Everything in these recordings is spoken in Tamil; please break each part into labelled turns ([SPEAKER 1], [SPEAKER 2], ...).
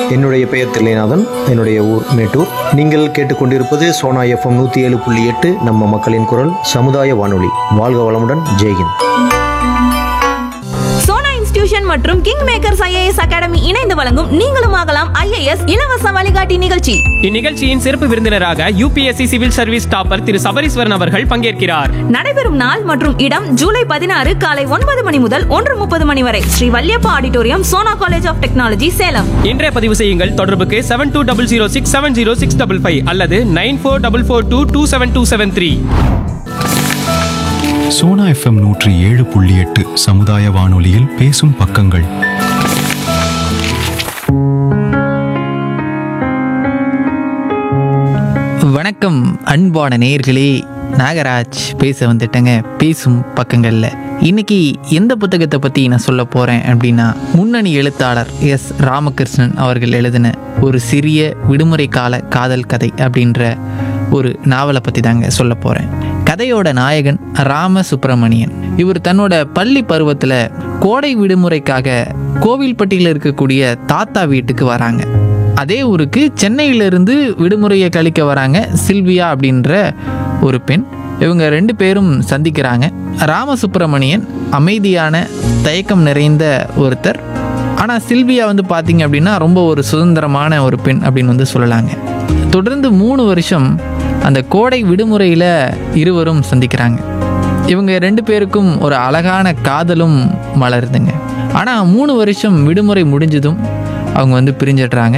[SPEAKER 1] என்னுடைய பெயர் தில்லைநாதன் என்னுடைய ஊர் மேட்டூர் நீங்கள் கேட்டுக்கொண்டிருப்பது சோனா எஃப்எம் நூற்றி ஏழு புள்ளி எட்டு நம்ம மக்களின் குரல் சமுதாய வானொலி வாழ்க வளமுடன் ஜெய்ஹிந்த்
[SPEAKER 2] சோனா இன்ஸ்டிடியூஷன் மற்றும் கிங் மேக்கர்ஸ் ஐஏஎஸ் அகாடமி இணைந்து வழங்கும் நீங்களும் ஆகலாம் ஐஏஎஸ் இலவச வழிகாட்டி நிகழ்ச்சி
[SPEAKER 3] இந்நிகழ்ச்சியின் சிறப்பு விருந்தினராக யூபிஎஸ்சி சிவில் சர்வீஸ் டாப்பர் திரு சபரீஸ்வரன் அவர்கள் பங்கேற்கிறார்
[SPEAKER 2] நடைபெறும் நாள் மற்றும் இடம் ஜூலை பதினாறு காலை ஒன்பது மணி முதல் ஒன்று முப்பது மணி வரை Sri Valliappa auditorium Sona college of technology Salem
[SPEAKER 3] இன்றைய பதிவு செய்யுங்கள் தொடர்புக்கு seven two double zero six seven zero six double five அல்லது nine four double four two two seven two seven three
[SPEAKER 4] Sona FM நூற்றி ஏழு புள்ளி எட்டு சமுதாய வானொலியில் பேசும் பக்கங்கள்
[SPEAKER 5] வணக்கம் அன்பான நேயர்களே நாகராஜ் பேச வந்துட்டேங்க பேசும் பக்கங்களில் இன்னைக்கு எந்த புத்தகத்தை பற்றி நான் சொல்ல போகிறேன் அப்படின்னா முன்னணி எழுத்தாளர் எஸ் ராமகிருஷ்ணன் அவர்கள் எழுதின ஒரு சிறிய விடுமுறை கால காதல் கதை அப்படின்ற ஒரு நாவலை பற்றி தாங்க சொல்ல போகிறேன் கதையோட நாயகன் ராம சுப்பிரமணியன் இவர் தன்னோட பள்ளி பருவத்தில் கோடை விடுமுறைக்காக கோவில்பட்டியில் இருக்கக்கூடிய தாத்தா வீட்டுக்கு வராங்க அதே ஊருக்கு சென்னையிலிருந்து விடுமுறையை கழிக்க வராங்க சில்வியா அப்படின்ற ஒரு பெண் இவங்க ரெண்டு பேரும் சந்திக்கிறாங்க ராமசுப்பிரமணியன் அமைதியான தயக்கம் நிறைந்த ஒருத்தர் ஆனால் சில்வியா வந்து பார்த்தீங்க அப்படின்னா ரொம்ப ஒரு சுதந்திரமான ஒரு பெண் அப்படின்னு வந்து சொல்லலாங்க தொடர்ந்து மூணு வருஷம் அந்த கோடை விடுமுறையில் இருவரும் சந்திக்கிறாங்க இவங்க ரெண்டு பேருக்கும் ஒரு அழகான காதலும் மலருதுங்க ஆனால் மூணு வருஷம் விடுமுறை முடிஞ்சதும் அவங்க வந்து பிரிஞ்சிடுறாங்க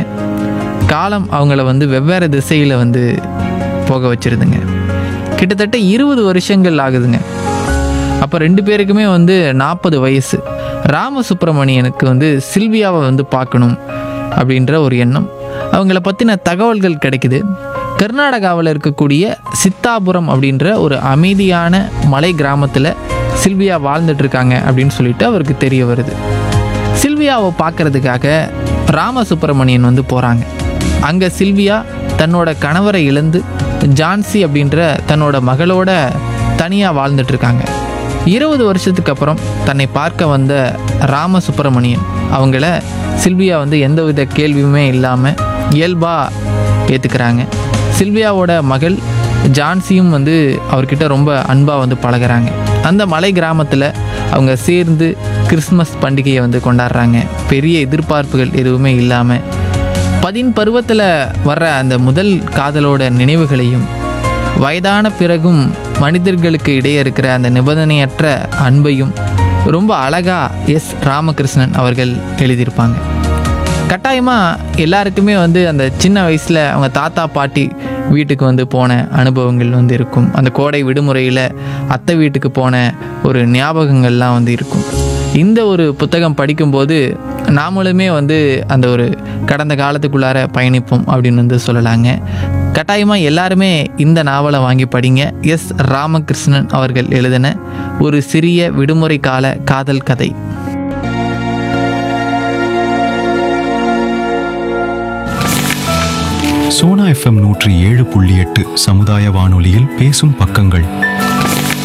[SPEAKER 5] காலம் அவங்கள வந்து வெவ்வேறு திசையில் வந்து போக வச்சிருதுங்க கிட்டத்தட்ட இருபது வருஷங்கள் ஆகுதுங்க அப்போ ரெண்டு பேருக்குமே வந்து நாற்பது வயசு ராமசுப்பிரமணியனுக்கு வந்து சில்வியாவை வந்து பார்க்கணும் அப்படின்ற ஒரு எண்ணம் அவங்கள பற்றின தகவல்கள் கிடைக்குது கர்நாடகாவில் இருக்கக்கூடிய சித்தாபுரம் அப்படின்ற ஒரு அமைதியான மலை கிராமத்தில் சில்வியா வாழ்ந்துட்டு இருக்காங்க அப்படின்னு சொல்லிட்டு அவருக்கு தெரிய வருது சில்வியாவை பார்க்கறதுக்காக ராமசுப்பிரமணியன் வந்து போகிறாங்க அங்கே சில்வியா தன்னோட கணவரை இழந்து ஜான்சி அப்படின்ற தன்னோட மகளோட தனியாக வாழ்ந்துட்டு இருக்காங்க இருபது வருஷத்துக்கு அப்புறம் தன்னை பார்க்க வந்த ராமசுப்பிரமணியன் அவங்கள சில்வியா வந்து எந்தவித கேள்வியுமே இல்லாமல் இயல்பாக ஏற்றுக்கிறாங்க சில்வியாவோட மகள் ஜான்சியும் வந்து அவர்கிட்ட ரொம்ப அன்பாக வந்து பழகுறாங்க அந்த மலை கிராமத்தில் அவங்க சேர்ந்து கிறிஸ்மஸ் பண்டிகையை வந்து கொண்டாடுறாங்க பெரிய எதிர்பார்ப்புகள் எதுவுமே இல்லாமல் பதின் பருவத்தில் வர்ற அந்த முதல் காதலோட நினைவுகளையும் வயதான பிறகும் மனிதர்களுக்கு இடையே இருக்கிற அந்த நிபந்தனையற்ற அன்பையும் ரொம்ப அழகா எஸ் ராமகிருஷ்ணன் அவர்கள் எழுதியிருப்பாங்க கட்டாயமாக எல்லாருக்குமே வந்து அந்த சின்ன வயசில் அவங்க தாத்தா பாட்டி வீட்டுக்கு வந்து போன அனுபவங்கள் வந்து இருக்கும் அந்த கோடை விடுமுறையில் அத்தை வீட்டுக்கு போன ஒரு ஞாபகங்கள்லாம் வந்து இருக்கும் இந்த ஒரு புத்தகம் படிக்கும்போது நாமளுமே வந்து அந்த ஒரு கடந்த காலத்துக்குள்ளார பயணிப்போம் அப்படின்னு வந்து சொல்லலாங்க கட்டாயமாக எல்லாருமே இந்த நாவலை வாங்கி படிங்க எஸ் ராமகிருஷ்ணன் அவர்கள் எழுதின ஒரு சிறிய விடுமுறை கால காதல் கதை
[SPEAKER 4] சோனா எஃப்எம் நூற்றி ஏழு புள்ளி எட்டு சமுதாய வானொலியில் பேசும் பக்கங்கள்